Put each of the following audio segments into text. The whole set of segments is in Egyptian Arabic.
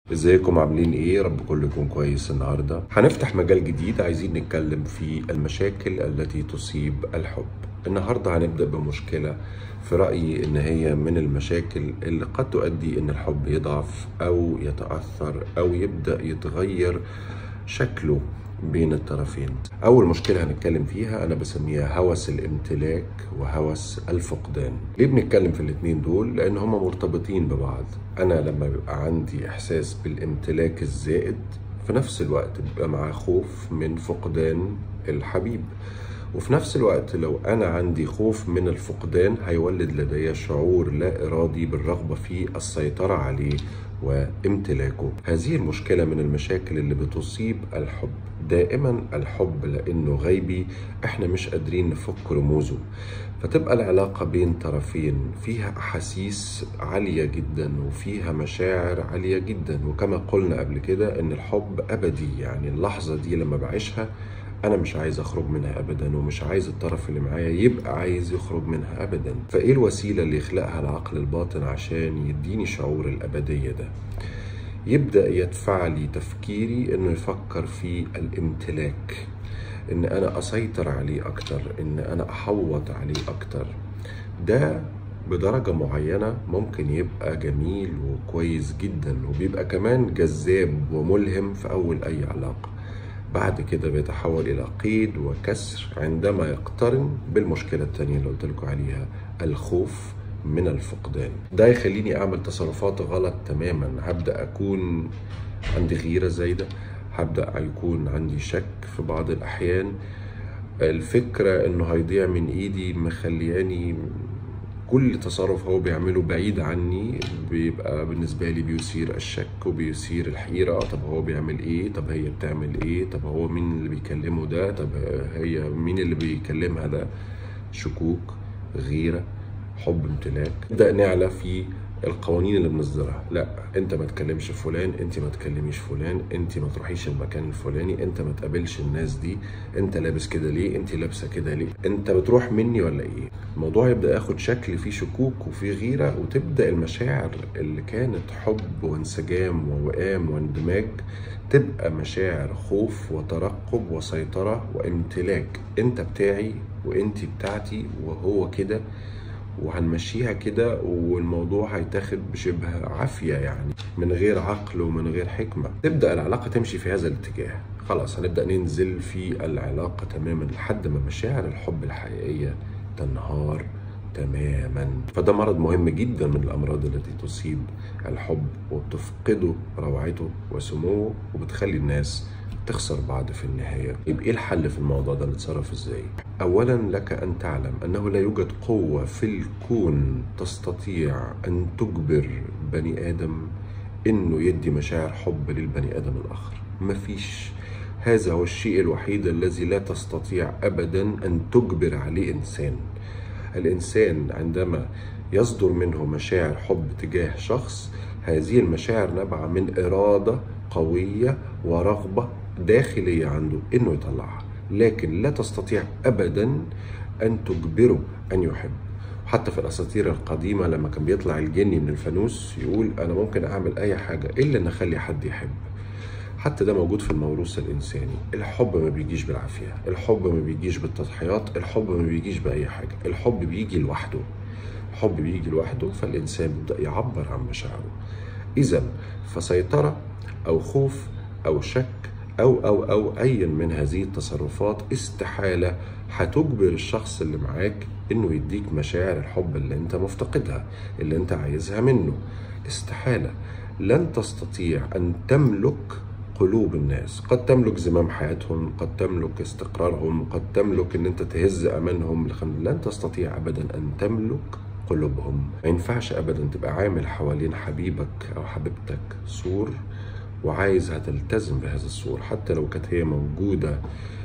ازيكم عاملين ايه رب كله يكون كويس النهارده هنفتح مجال جديد عايزين نتكلم في المشاكل التي تصيب الحب النهارده هنبدا بمشكله في رايي ان هي من المشاكل اللي قد تؤدي ان الحب يضعف او يتاثر او يبدا يتغير شكله بين الطرفين اول مشكله هنتكلم فيها انا بسميها هوس الامتلاك وهوس الفقدان ليه بنتكلم في الاتنين دول لان هما مرتبطين ببعض انا لما بيبقى عندي احساس بالامتلاك الزائد في نفس الوقت بيبقى معاه خوف من فقدان الحبيب وفي نفس الوقت لو انا عندي خوف من الفقدان هيولد لدي شعور لا ارادي بالرغبه في السيطره عليه وامتلاكه هذه المشكله من المشاكل اللي بتصيب الحب دائما الحب لانه غيبي احنا مش قادرين نفك رموزه فتبقى العلاقة بين طرفين فيها أحاسيس عالية جدا وفيها مشاعر عالية جدا وكما قلنا قبل كده إن الحب أبدي يعني اللحظة دي لما بعيشها انا مش عايز اخرج منها ابدا ومش عايز الطرف اللي معايا يبقى عايز يخرج منها ابدا فايه الوسيله اللي يخلقها العقل الباطن عشان يديني شعور الابديه ده يبدا يدفع لي تفكيري انه يفكر في الامتلاك ان انا اسيطر عليه اكتر ان انا احوط عليه اكتر ده بدرجة معينة ممكن يبقى جميل وكويس جدا وبيبقى كمان جذاب وملهم في أول أي علاقة بعد كده بيتحول إلى قيد وكسر عندما يقترن بالمشكلة التانية اللي قلت لكم عليها الخوف من الفقدان ده يخليني أعمل تصرفات غلط تماما هبدأ أكون عندي غيرة زايدة هبدأ يكون عندي شك في بعض الأحيان الفكرة إنه هيضيع من إيدي مخلياني كل تصرف هو بيعمله بعيد عني بيبقى بالنسبة لي بيثير الشك وبيثير الحيرة طب هو بيعمل ايه طب هي بتعمل ايه طب هو مين اللي بيكلمه ده طب هي مين اللي بيكلمها ده شكوك غيرة حب امتلاك نبدأ نعلى في القوانين اللي بنصدرها لا انت ما تكلمش فلان انت ما تكلميش فلان انت ما تروحيش المكان الفلاني انت ما تقابلش الناس دي انت لابس كده ليه انت لابسه كده ليه انت بتروح مني ولا ايه الموضوع يبدا ياخد شكل فيه شكوك وفيه غيره وتبدا المشاعر اللي كانت حب وانسجام ووئام واندماج تبقى مشاعر خوف وترقب وسيطره وامتلاك انت بتاعي وانت بتاعتي وهو كده وهنمشيها كده والموضوع هيتاخد بشبه عافية يعني من غير عقل ومن غير حكمة تبدأ العلاقة تمشي في هذا الاتجاه خلاص هنبدأ ننزل في العلاقة تماما لحد ما مشاعر الحب الحقيقية تنهار تماما فده مرض مهم جدا من الامراض التي تصيب الحب وبتفقده روعته وسموه وبتخلي الناس تخسر بعض في النهاية يبقى ايه الحل في الموضوع ده نتصرف ازاي اولا لك ان تعلم انه لا يوجد قوة في الكون تستطيع ان تجبر بني ادم انه يدي مشاعر حب للبني ادم الاخر مفيش هذا هو الشيء الوحيد الذي لا تستطيع ابدا ان تجبر عليه انسان الانسان عندما يصدر منه مشاعر حب تجاه شخص هذه المشاعر نابعه من اراده قويه ورغبه داخليه عنده انه يطلعها لكن لا تستطيع ابدا ان تجبره ان يحب حتى في الاساطير القديمه لما كان بيطلع الجني من الفانوس يقول انا ممكن اعمل اي حاجه الا ان اخلي حد يحب حتى ده موجود في الموروث الانساني الحب ما بيجيش بالعافيه الحب ما بيجيش بالتضحيات الحب ما بيجيش باي حاجه الحب بيجي لوحده الحب بيجي لوحده فالانسان بيبدا يعبر عن مشاعره اذا فسيطره او خوف او شك او او او اي من هذه التصرفات استحاله هتجبر الشخص اللي معاك انه يديك مشاعر الحب اللي انت مفتقدها اللي انت عايزها منه استحاله لن تستطيع ان تملك قلوب الناس قد تملك زمام حياتهم قد تملك استقرارهم قد تملك ان انت تهز امانهم لن تستطيع ابدا ان تملك قلوبهم ما ينفعش ابدا تبقى عامل حوالين حبيبك او حبيبتك سور وعايزها تلتزم بهذا السور حتى لو كانت هي موجوده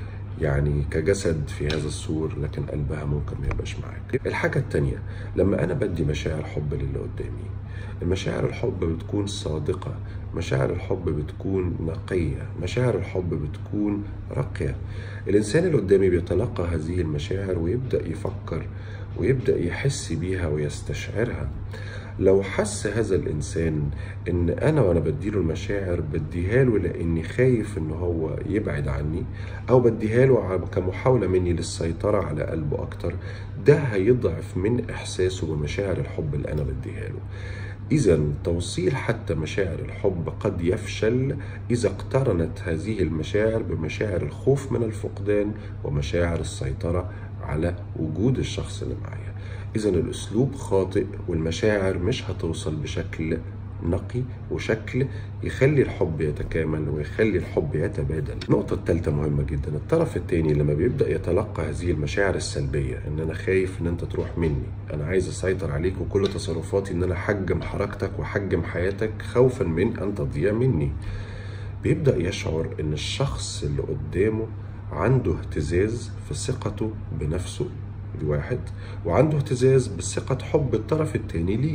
يعني كجسد في هذا السور لكن قلبها ممكن ما يبقاش معاك الحاجة التانية لما أنا بدي مشاعر حب للي قدامي مشاعر الحب بتكون صادقة مشاعر الحب بتكون نقية مشاعر الحب بتكون راقية الإنسان اللي قدامي بيتلقى هذه المشاعر ويبدأ يفكر ويبدأ يحس بيها ويستشعرها لو حس هذا الانسان ان انا وانا بديله المشاعر بديها له لاني خايف ان هو يبعد عني او بديها له كمحاوله مني للسيطره على قلبه اكتر ده هيضعف من احساسه بمشاعر الحب اللي انا بديها له إذا توصيل حتى مشاعر الحب قد يفشل إذا اقترنت هذه المشاعر بمشاعر الخوف من الفقدان ومشاعر السيطرة على وجود الشخص اللي معايا إذا الأسلوب خاطئ والمشاعر مش هتوصل بشكل نقي وشكل يخلي الحب يتكامل ويخلي الحب يتبادل النقطة الثالثة مهمة جدا الطرف الثاني لما بيبدأ يتلقى هذه المشاعر السلبية ان انا خايف ان انت تروح مني انا عايز اسيطر عليك وكل تصرفاتي ان انا حجم حركتك وحجم حياتك خوفا من ان تضيع مني بيبدأ يشعر ان الشخص اللي قدامه عنده اهتزاز في ثقته بنفسه دي واحد وعنده اهتزاز بثقة حب الطرف الثاني ليه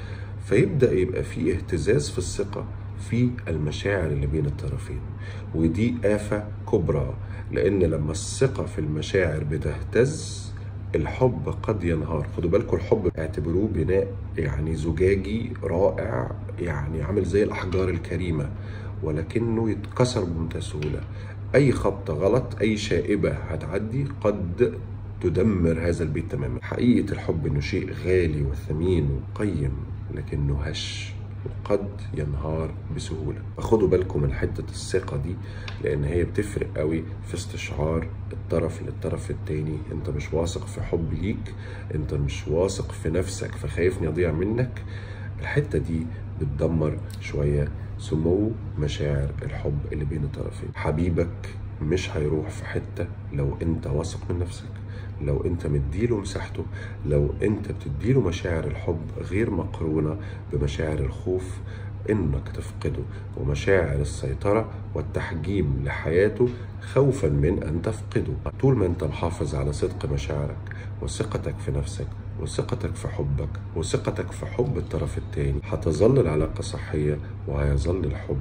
فيبدا يبقى في اهتزاز في الثقه في المشاعر اللي بين الطرفين ودي آفة كبرى لأن لما الثقة في المشاعر بتهتز الحب قد ينهار خدوا بالكم الحب اعتبروه بناء يعني زجاجي رائع يعني عامل زي الأحجار الكريمة ولكنه يتكسر بمنتهى السهولة أي خبطة غلط أي شائبة هتعدي قد تدمر هذا البيت تماما حقيقة الحب انه شيء غالي وثمين وقيم لكنه هش وقد ينهار بسهولة فخدوا بالكم من حتة الثقة دي لأن هي بتفرق قوي في استشعار الطرف للطرف التاني انت مش واثق في حب ليك انت مش واثق في نفسك فخايفني اضيع منك الحتة دي بتدمر شوية سمو مشاعر الحب اللي بين الطرفين حبيبك مش هيروح في حتة لو انت واثق من نفسك لو انت مديله مساحته لو انت بتديله مشاعر الحب غير مقرونة بمشاعر الخوف انك تفقده ومشاعر السيطرة والتحجيم لحياته خوفا من ان تفقده طول ما انت محافظ على صدق مشاعرك وثقتك في نفسك وثقتك في حبك وثقتك في حب الطرف التاني هتظل العلاقة صحية وهيظل الحب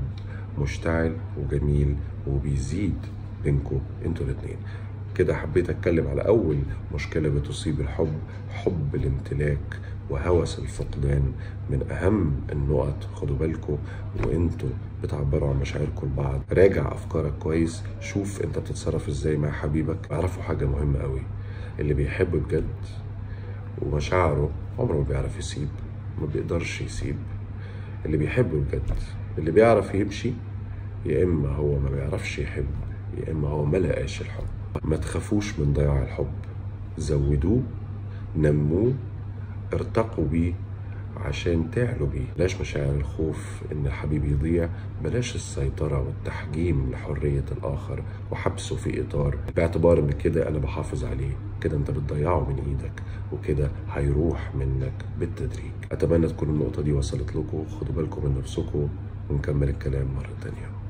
مشتعل وجميل وبيزيد بينكم انتوا الاتنين كده حبيت اتكلم على اول مشكله بتصيب الحب حب الامتلاك وهوس الفقدان من اهم النقط خدوا بالكم وانتوا بتعبروا عن مشاعركم لبعض راجع افكارك كويس شوف انت بتتصرف ازاي مع حبيبك اعرفوا حاجه مهمه قوي اللي بيحب بجد ومشاعره عمره ما بيعرف يسيب ما بيقدرش يسيب اللي بيحب بجد اللي بيعرف يمشي يا اما هو ما بيعرفش يحب يا اما هو ما لقاش الحب ما تخافوش من ضياع الحب زودوه نموه ارتقوا بيه عشان تعلوا بيه بلاش مشاعر الخوف ان الحبيب يضيع بلاش السيطرة والتحجيم لحرية الآخر وحبسه في إطار باعتبار ان كده أنا بحافظ عليه كده أنت بتضيعه من إيدك وكده هيروح منك بالتدريج أتمنى تكون النقطة دي وصلت لكم خدوا بالكم من نفسكم ونكمل الكلام مرة تانية